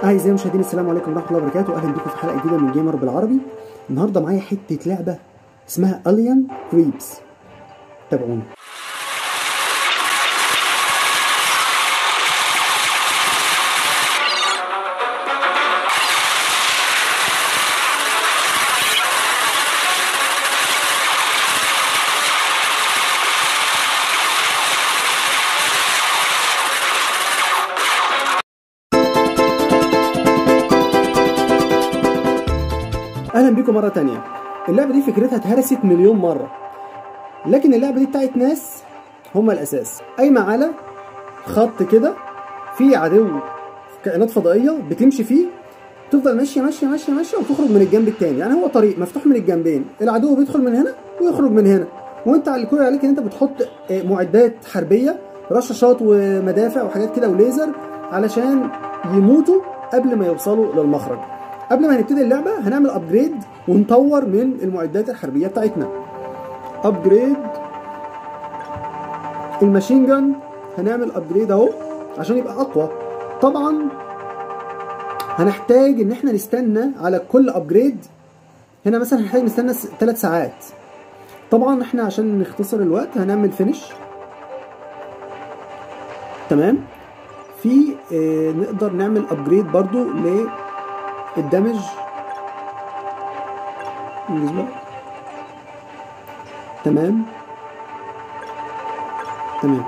أعزائي المشاهدين السلام عليكم ورحمة الله وبركاته أهلا بكم في حلقة جديدة من جيمر بالعربي النهاردة معايا حتة لعبة اسمها أليان كريبس تابعونا اهلا بيكم مره تانية اللعبه دي فكرتها اتهرست مليون مره لكن اللعبه دي بتاعت ناس هم الاساس قايمه على خط كده في عدو كائنات فضائيه بتمشي فيه تفضل ماشيه ماشيه ماشيه ماشيه وتخرج من الجنب التاني يعني هو طريق مفتوح من الجنبين العدو بيدخل من هنا ويخرج من هنا وانت على كل عليك ان انت بتحط آه، معدات حربيه رشاشات ومدافع وحاجات كده وليزر علشان يموتوا قبل ما يوصلوا للمخرج قبل ما نبتدي اللعبه هنعمل ابجريد ونطور من المعدات الحربيه بتاعتنا ابجريد الماشين جان هنعمل ابجريد اهو عشان يبقى اقوى طبعا هنحتاج ان احنا نستنى على كل ابجريد هنا مثلا هنحتاج نستنى 3 ساعات طبعا احنا عشان نختصر الوقت هنعمل فينش تمام في اه نقدر نعمل ابجريد برضو للدمج انجز بقى. تمام تمام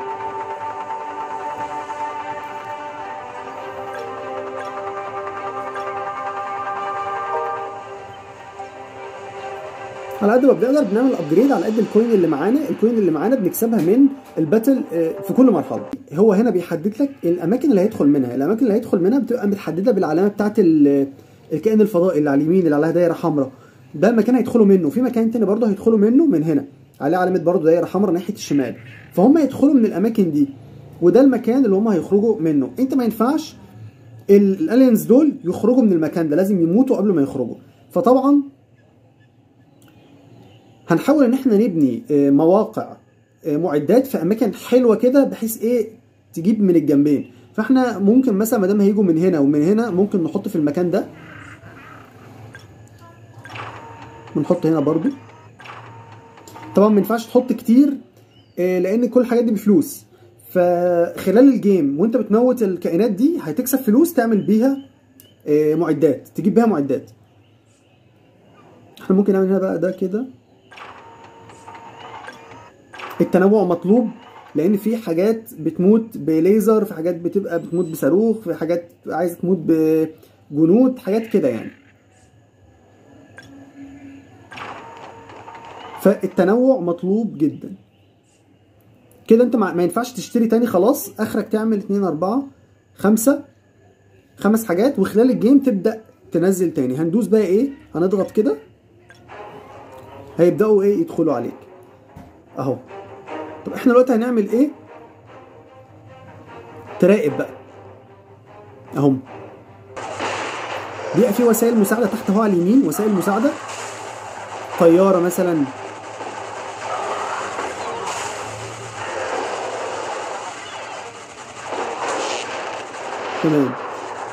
على قد ما بنقدر بنعمل ابجريد على قد الكوين اللي معانا الكوين اللي معانا بنكسبها من الباتل آه، في كل مرحله هو هنا بيحدد لك الاماكن اللي هيدخل منها الاماكن اللي هيدخل منها بتبقى متحدده بالعلامه بتاعه ال- الكائن الفضائي اللي على اليمين اللي عليها دايره حمراء ده مكان هيدخلوا منه في مكان تاني برضه هيدخلوا منه من هنا عليه علامه برضه دايره حمراء ناحيه الشمال فهم يدخلوا من الاماكن دي وده المكان اللي هم هيخرجوا منه انت ما ينفعش ال- الالينز دول يخرجوا من المكان ده لازم يموتوا قبل ما يخرجوا فطبعا هنحاول ان احنا نبني آه، مواقع آه، معدات في اماكن حلوه كده بحيث ايه تجيب من الجنبين فاحنا ممكن مثلا ما دام هيجوا من هنا ومن هنا ممكن نحط في المكان ده بنحط هنا برضو طبعا ما ينفعش تحط كتير آه، لان كل الحاجات دي بفلوس فخلال الجيم وانت بتموت الكائنات دي هتكسب فلوس تعمل بيها آه، معدات تجيب بيها معدات احنا ممكن نعمل هنا بقى ده كده التنوع مطلوب لان في حاجات بتموت بليزر في حاجات بتبقى بتموت بصاروخ في حاجات عايزه تموت بجنود حاجات كده يعني فالتنوع مطلوب جدا كده انت ما ما ينفعش تشتري تاني خلاص اخرك تعمل 2 4 5 خمس حاجات وخلال الجيم تبدا تنزل تاني هندوس بقى ايه هنضغط كده هيبداوا ايه يدخلوا عليك اهو طب احنا دلوقتي هنعمل ايه تراقب بقى اهم بيبقى في وسائل مساعده تحت اهو على اليمين وسائل مساعده طياره مثلا تمام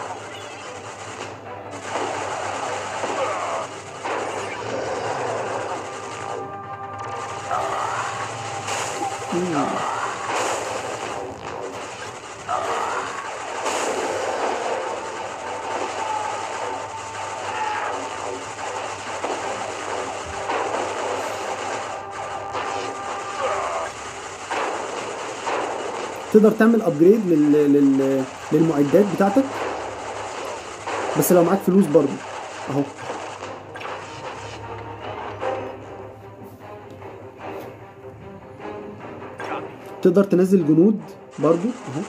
تقدر تعمل ابجريد لل... لل... للمعدات بتاعتك بس لو معاك فلوس برضو اهو تقدر تنزل جنود برضو اهو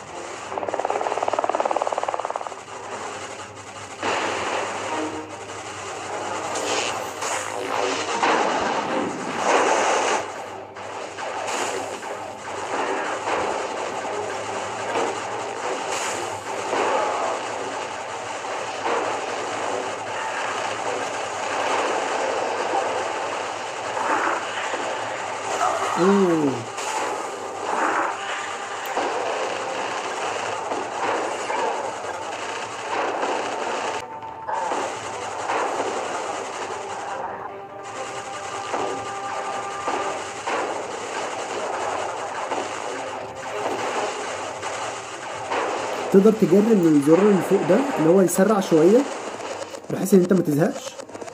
اوه تقدر تجري من الزرار اللي فوق ده اللي هو يسرع شويه بحيث ان انت ما تزهقش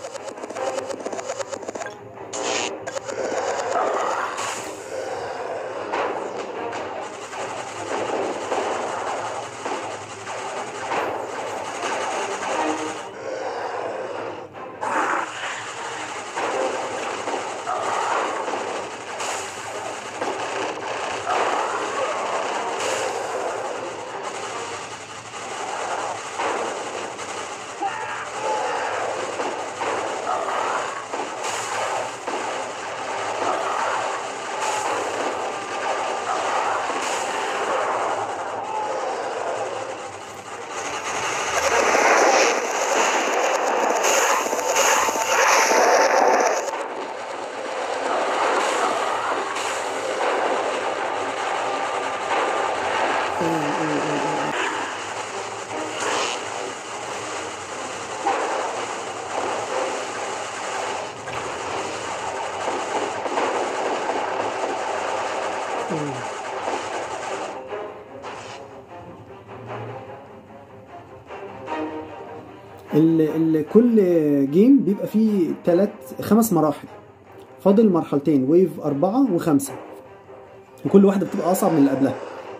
ال ال كل جيم بيبقى فيه تلات خمس مراحل فاضل مرحلتين ويف أربعة وخمسة وكل واحدة بتبقى أصعب من اللي قبلها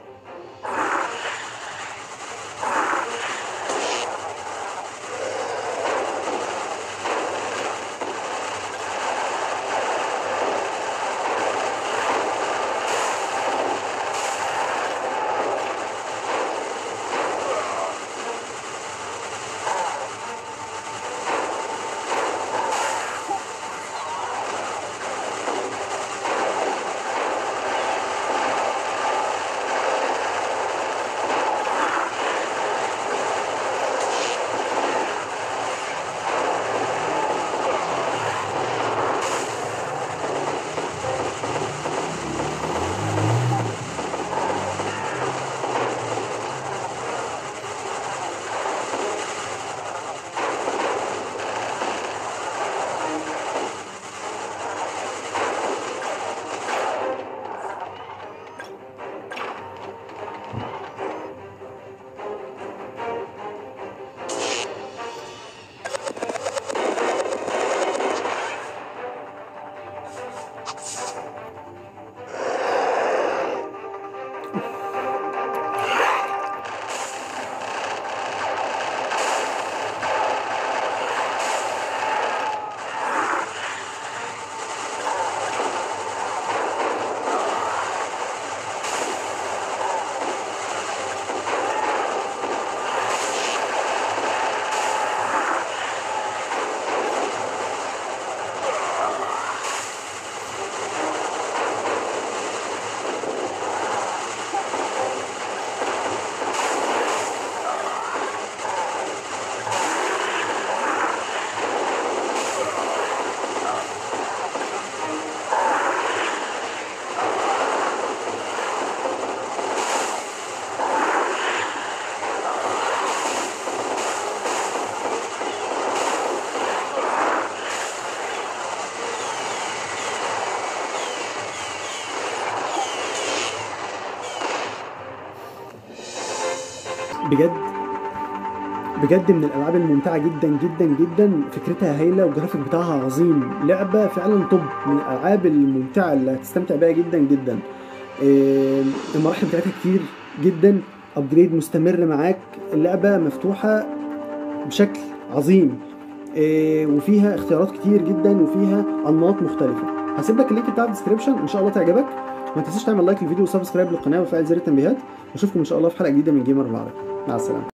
بجد بجد من الالعاب الممتعه جدا جدا جدا فكرتها هايله والجرافيك بتاعها عظيم لعبه فعلا توب من الالعاب الممتعه اللي هتستمتع بيها جدا جدا إيه، المراحل بتاعتها كتير جدا ابجريد مستمر معاك اللعبه مفتوحه بشكل عظيم إيه، وفيها اختيارات كتير جدا وفيها انماط مختلفه هسيب لك اللينك بتاع الديسكربشن ان شاء الله تعجبك ما تنساش تعمل لايك للفيديو وسبسكرايب للقناه وفعل زر التنبيهات واشوفكم ان شاء الله في حلقه جديده من جيمر بالعربي مع السلامه